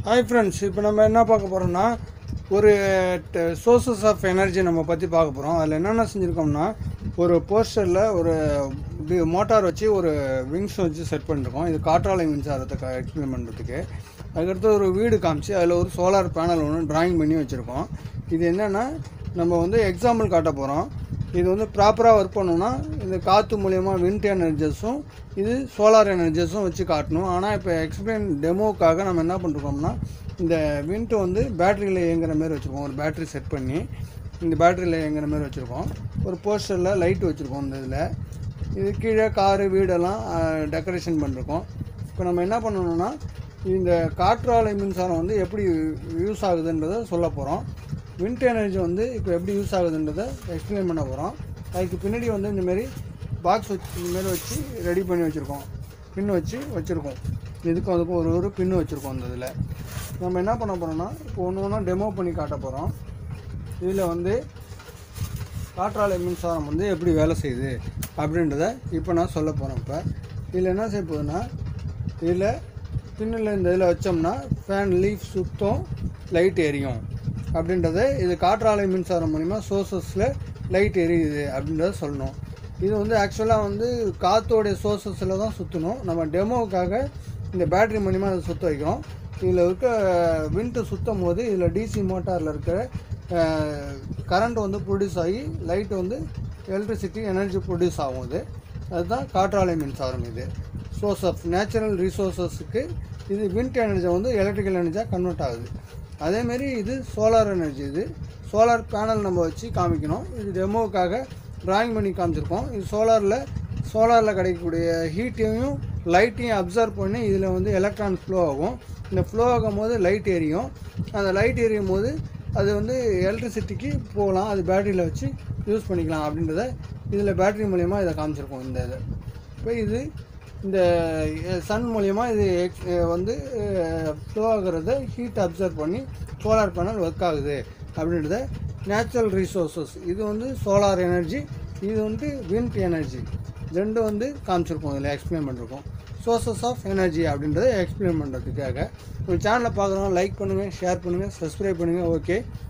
hi friends இப்போ நம்ம என்ன பார்க்க போகிறோம்னா ஒரு சோர்சஸ் ஆஃப் எனர்ஜி நம்ம பற்றி பார்க்க போகிறோம் அதில் என்னென்ன செஞ்சுருக்கோம்னா ஒரு போஸ்டரில் ஒரு மோட்டார் வச்சு ஒரு விங்ஸ் வச்சு செட் பண்ணிருக்கோம் இது காற்றாலை மின்சாரத்தை எக்ஸ்பிளைன் பண்ணுறதுக்கு அதுக்கடுத்து ஒரு வீடு காமிச்சு அதில் ஒரு சோலார் பேனல் ஒன்று டிராயிங் பண்ணி வச்சுருக்கோம் இது என்னென்னா நம்ம வந்து எக்ஸாம்பிள் காட்ட போகிறோம் இது வந்து ப்ராப்பராக ஒர்க் பண்ணணும்னா இந்த காற்று மூலயமா விண்ட் எனர்ஜஸும் இது சோலார் எனர்ஜஸும் வச்சு காட்டணும் ஆனால் இப்போ எக்ஸ்பிளைன் டெமோக்காக நம்ம என்ன பண்ணிருக்கோம்னா இந்த விண்ட் வந்து பேட்டரியில் இயங்குற மாதிரி வச்சுருக்கோம் ஒரு பேட்டரி செட் பண்ணி இந்த பேட்டரியில் இயங்குற மாதிரி வச்சுருக்கோம் ஒரு போஸ்டரில் லைட் வச்சுருக்கோம் இந்த இதில் இது கீழே காரு வீடெல்லாம் டெக்கரேஷன் பண்ணிருக்கோம் இப்போ நம்ம என்ன பண்ணணும்னா இந்த காற்றாலை மின்சாரம் வந்து எப்படி யூஸ் ஆகுதுன்றதை சொல்ல போகிறோம் விண்ட் எனர்ஜி வந்து இப்போ எப்படி யூஸ் ஆகுதுன்றதை எக்ஸ்பிளைன் பண்ண போகிறோம் அதுக்கு பின்னாடி வந்து இந்தமாரி பாக்ஸ் வச்சு இந்தமாரி வச்சு ரெடி பண்ணி வச்சுருக்கோம் பின் வச்சு வச்சுருக்கோம் இதுக்கும் அதுக்கும் ஒரு ஒரு பின்னு வச்சுருக்கோம் இந்த இதில் நம்ம என்ன பண்ண போகிறோம்னா இப்போ ஒன்று ஒன்றா டெமோ பண்ணி காட்ட போகிறோம் இதில் வந்து காற்றாலை மின்சாரம் வந்து எப்படி வேலை செய்யுது அப்படின்றத இப்போ நான் சொல்ல போகிறேன் இப்போ இதில் என்ன செய்ய போகுதுன்னா இதில் பின்னில் இந்த இதில் வச்சோம்னா ஃபேன் லீஃப் சுத்தம் லைட் எரியும் அப்படின்றத இது காற்றாலை மின்சாரம் மூலிமா சோர்சஸில் லைட் எரியுது அப்படின்றத சொல்லணும் இது வந்து ஆக்சுவலாக வந்து காற்றோடைய சோர்சஸில் தான் சுற்றணும் நம்ம டெமோவுக்காக இந்த பேட்டரி மூலிமா அதை சுற்ற வைக்கிறோம் இதில் இருக்க விண்ட்டு சுற்றும் போது இதில் டிசி மோட்டாரில் இருக்கிற கரண்ட் வந்து ப்ரொடியூஸ் ஆகி லைட் வந்து எலக்ட்ரிசிட்டி எனர்ஜி ப்ரொடியூஸ் ஆகும் இது அதுதான் காற்றாலை மின்சாரம் இது சோர்ஸ் ஆஃப் நேச்சுரல் ரிசோர்ஸஸுக்கு இது விண்ட் எனர்ஜி வந்து எலக்ட்ரிக்கல் எனர்ஜியாக கன்வெர்ட் ஆகுது அதேமாரி இது சோலார் எனர்ஜி இது சோலார் பேனல் நம்ம வச்சு காமிக்கணும் இது டெமோவுக்காக ட்ராயிங் பண்ணி காமிச்சிருக்கோம் இது சோலாரில் சோலாரில் கிடைக்கக்கூடிய ஹீட்டையும் லைட்டையும் அப்சர்வ் பண்ணி இதில் வந்து எலக்ட்ரான் ஃப்ளோ ஆகும் இந்த ஃப்ளோ ஆகும்போது லைட் எரியும் அந்த லைட் எரியும் போது அது வந்து எலக்ட்ரிசிட்டிக்கு போகலாம் அது பேட்டரியில் வச்சு யூஸ் பண்ணிக்கலாம் அப்படின்றத இதில் பேட்டரி மூலயமா இதை காமிச்சிருக்கோம் இந்த இதை இப்போ இது இந்த சன் மூலயமா இது எக்ஸ் வந்து ஃப்ளோ ஆகிறத ஹீட் அப்சர்வ் பண்ணி சோலார் பேனல் ஒர்க் ஆகுது அப்படின்றத நேச்சுரல் ரிசோர்ஸஸ் இது வந்து சோலார் எனர்ஜி இது வந்து விண்ட் எனர்ஜி ரெண்டும் வந்து காமிச்சிருக்கோம் இதில் எக்ஸ்பிளைன் பண்ணிருக்கோம் சோர்சஸ் ஆஃப் எனர்ஜி அப்படின்றத எக்ஸ்பிளைன் பண்ணுறதுக்காக ஒரு சேனலை பார்க்குறோம் லைக் பண்ணுங்கள் ஷேர் பண்ணுங்கள் சப்ஸ்கிரைப் பண்ணுங்கள் ஓகே